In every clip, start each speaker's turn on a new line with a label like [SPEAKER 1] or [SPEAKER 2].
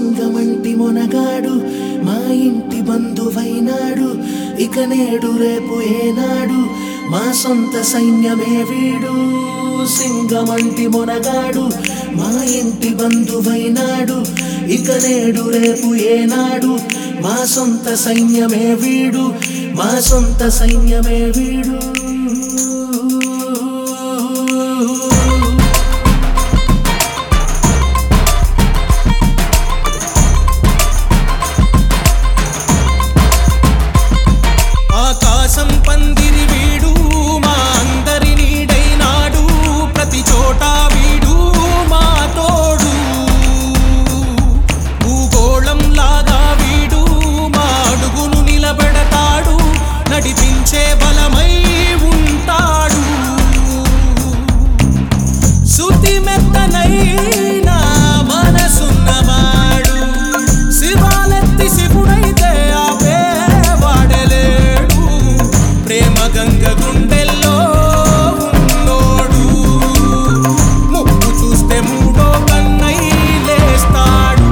[SPEAKER 1] సింగమంటి మొనగాడు మా ఇంటి బంధువైనాడు ఇక నేడు రేపు ఏనాడు మా సొంత సైన్యమే వీడు సింగమంటి మొనగాడు మా ఇంటి బంధువైనాడు ఇక నేడు రేపు ఏనాడు మా సొంత సైన్యమే వీడు మా సొంత సైన్యమే వీడు
[SPEAKER 2] ఆకాశం పందిరి వీడు మా అందరి నీడైనాడు ప్రతి చోట వీడు మా తోడు భూగోళం లాగా వీడు మా అడుగును నిలబెడతాడు నడిపించే బలమై ఉంటాడు శృతి మెత్తనైన మనసున్నవాడు శివాలెత్తి శివుడైతే ఆపే వాడలేడు ప్రేమ గంగ గుండెల్లో ఉన్నోడు ముక్కు చూస్తే మూడో కన్నై లేస్తాడు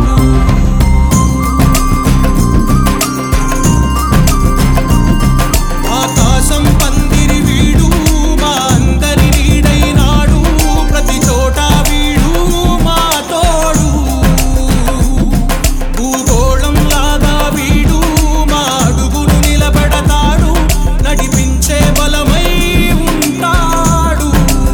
[SPEAKER 2] ఆకాశం పందిరి వీడు మా అందరి నీడైనాడు ప్రతి చోట వీడు మా తోడు భూగోళం లాగా వీడు మా అడుగును నిలబెడతాడు నడిపించే బలమై ఉంటాడు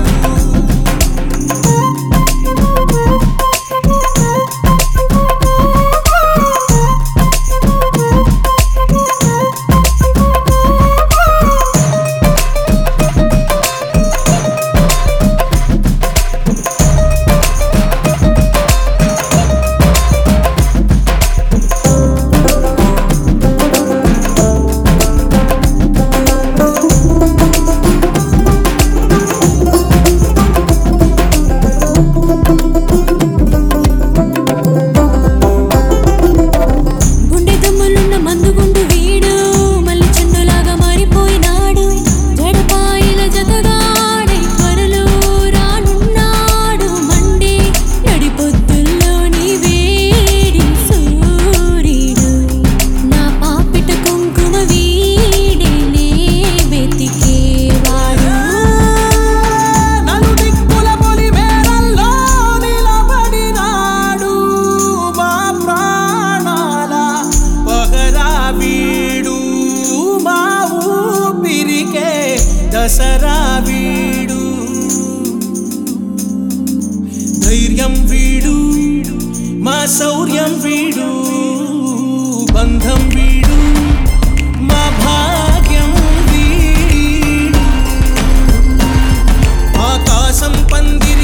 [SPEAKER 3] గుండె దమ్ములున్న మందుగుండు వీడు మళ్ళీ చెండులాగా మారిపోయినాడు జడపాయిల జతగాడై త్వరలో రానున్నాడు మండే నడిపొద్దుల్లోని వేడి సూర్యుడు నా పాపిట కుంకుమ వీడేనే వెతికేవాడు
[SPEAKER 2] నలుదిక్కుల పొలిమేరల్లో నిలబడినాడు మా ప్రాణాల పహరా వీడు మా ఊపిరికే దసరా వీడు ధైర్యం వీడు మా శౌర్యం వీడు బంధం వీడు మా భాగ్యం వీడు ఆకాశం పందిరి